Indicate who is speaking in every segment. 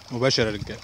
Speaker 1: مباشر يا رجاله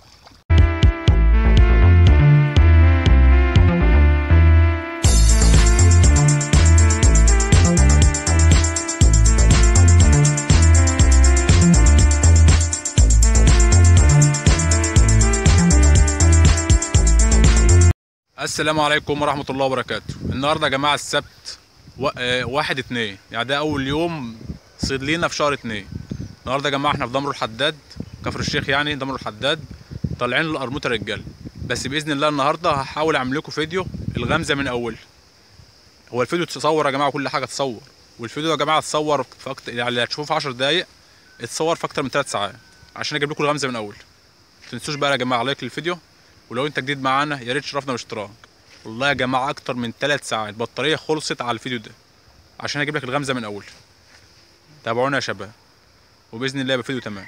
Speaker 1: السلام عليكم ورحمة الله وبركاته النهاردة يا جماعة السبت و... آه، واحد اتنين يعني ده أول يوم صيد لينا في شهر اتنين النهاردة يا جماعة احنا في دمر الحداد كفر الشيخ يعني دمر الحداد طالعين القرموطة رجال بس بإذن الله النهاردة هحاول أعمل لكم فيديو الغمزة من أول هو الفيديو تصور يا جماعة كل حاجة تصور والفيديو يا جماعة اتصور في أكتر يعني اللي هتشوفوه في 10 دقايق اتصور في أكتر من 3 ساعات عشان أجيب لكم الغمزة من أول متنسوش بقى يا جماعة لايك للفيديو ولو انت جديد معانا يا ريت تشرفنا باشتراك والله يا جماعه اكتر من 3 ساعات البطاريه خلصت على الفيديو ده عشان اجيب لك الغمزه من اول تابعونا يا شباب وباذن الله يبقى فيديو تمام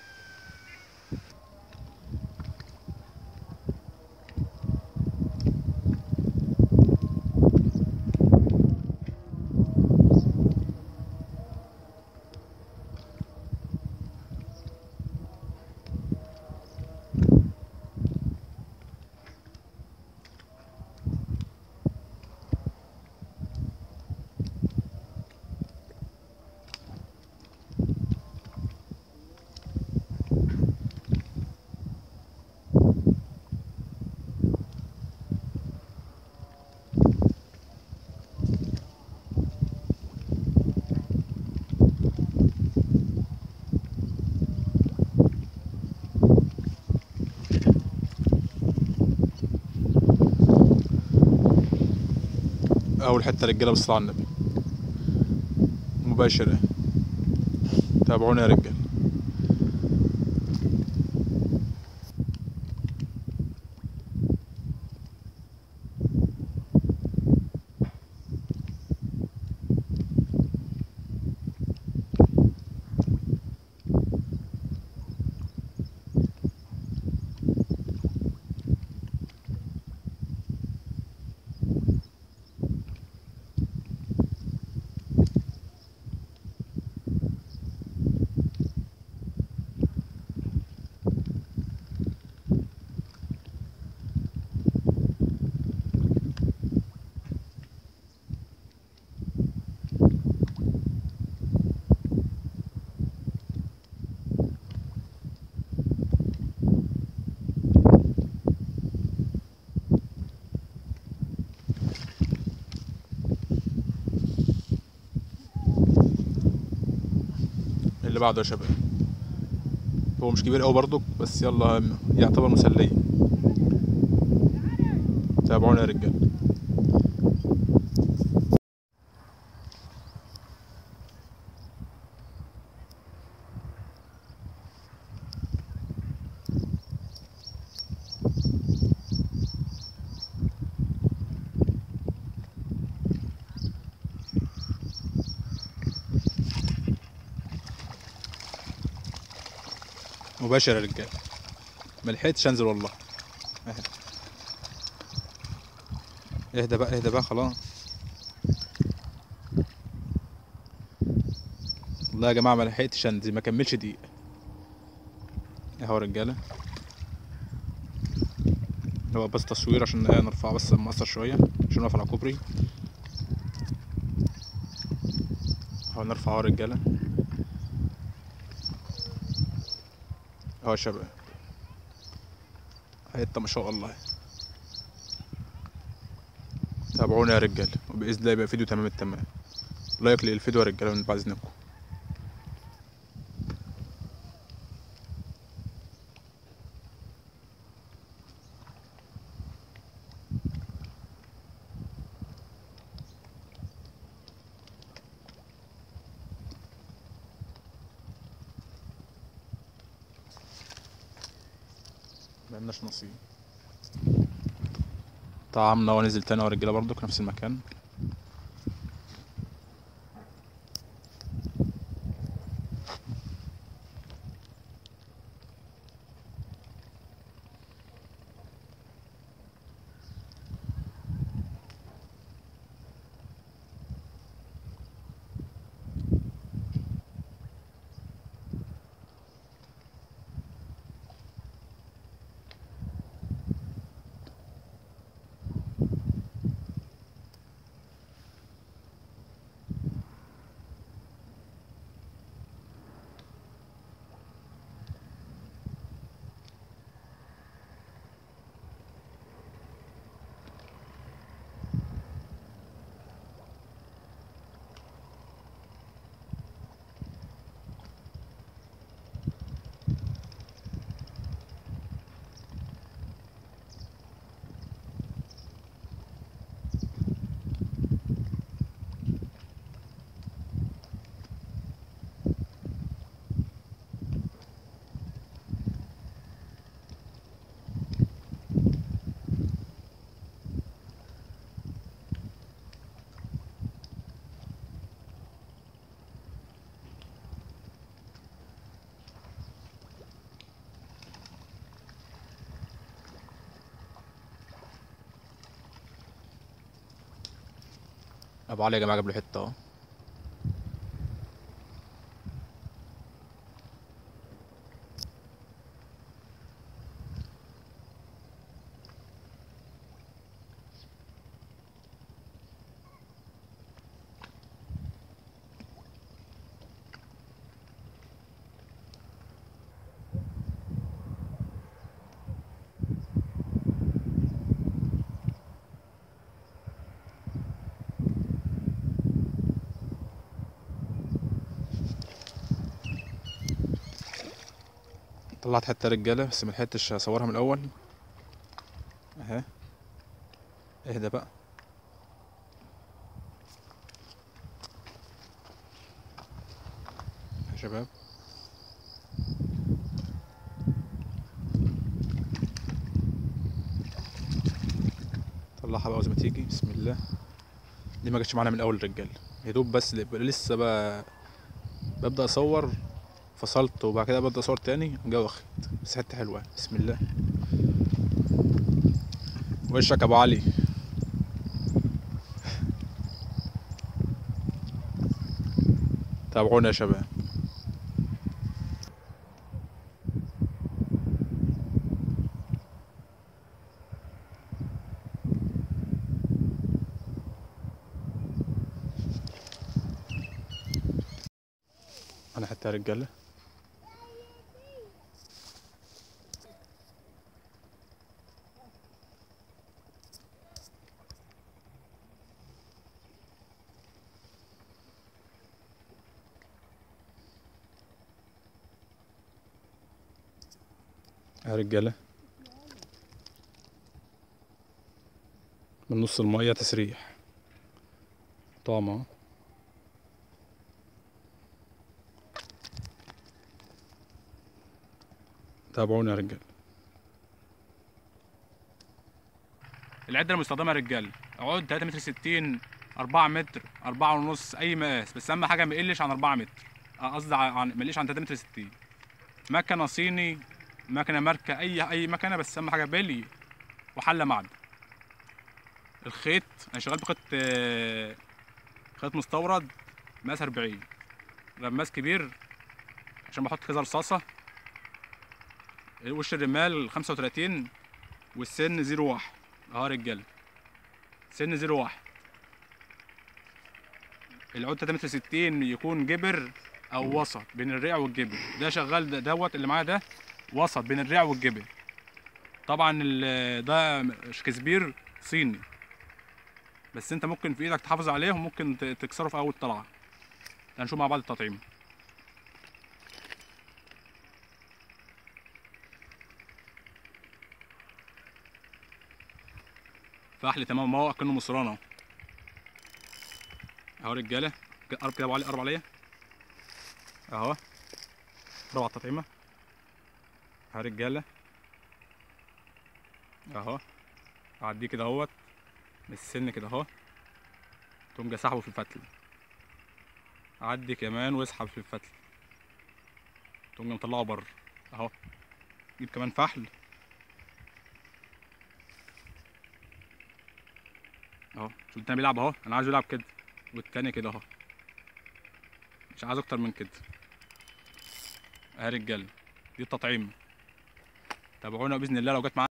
Speaker 1: اول حته رجاله بالصلاه على النبي مباشره تابعونا يا رجال اللي بعده يا شباب هو مش كبير قوي برضك بس يلا يعتبر مسلي تابعونا يا رجال مباشر يا رجال ما لحقتش انزل والله اهدى اهدى بقى اهدى بقى خلاص والله يا جماعه ما لحقتش انزل ما كملش دقيقه اهو يا رجاله هو بس تصوير عشان ايه نرفعه بس مقصر شويه عشان نقف على كوبري اهو نرفعه يا رجاله اهو يا شباب حته ما شاء الله تابعونا يا رجال وباذن الله يبقى فيديو تمام التمام لايك للفيديو يا رجاله من بعد اذنكم ملناش نصيب طعمنا ونزل تاني ورجاله برضو في نفس المكان ابو علي يا جماعه جاب له حته اهو طلعت حته رجاله بس ملحقتش اصورها من الاول اهي اهدى بقى يا شباب طلعها بقى زي ما تيجي بسم الله دي ما جاتش معانا من الاول الرجال يا دوب بس لسه بقى ببدا اصور فصلت وبعد كده ببدا اصور تاني جا واخد بس حته حلوه بسم الله وشك يا ابو علي تابعونا يا شباب انا حتى يا رجاله يا رجاله من نص المية تسريح طعمة تابعونا يا رجاله العده المستخدمه يا رجاله عود 3 متر 60 4 متر 4 ونص اي مقاس بس اهم حاجه ما يقلش عن 4 متر آه، قصدي عن ما يقلش عن 3 متر 60 مكنه صيني مكنه ماركه اي اي مكنه بس اهم حاجه بلي وحله معدن الخيط انا شغال بخيط آه، خيط مستورد مقاس 40 غماس كبير عشان بحط كذا رصاصه وش الرمال 35 والسن 01 اهو يا رجاله سن 01 العود 3 متر 60 يكون جبر او وسط بين الرقع والجبر ده شغال ده دوت اللي معايا ده وسط بين الرقع والجبر طبعا ال- ده شكسبير صيني بس انت ممكن في ايدك تحافظ عليه وممكن ت- تكسره في اول طلعه هنشوف مع بعض التطعيم فحل تمام ما هو كأنه مصرانة اهو اهو رجالة قرب كده ابو علي قرب عليا اهو روعة التطعيمة اهو رجالة اهو اعديه كده اهوت من السن كده اهو تقوم جاي سحبه في الفتل عدي كمان واسحب في الفتل تقوم جاي مطلعه بره اهو جيب كمان فحل اهو شوف التاني بيلعب اهو انا عايزه يلعب كده والتاني كده اهو مش عايز اكتر من كده اهي رجاله دي التطعيم تابعونا باذن الله لو جت معانا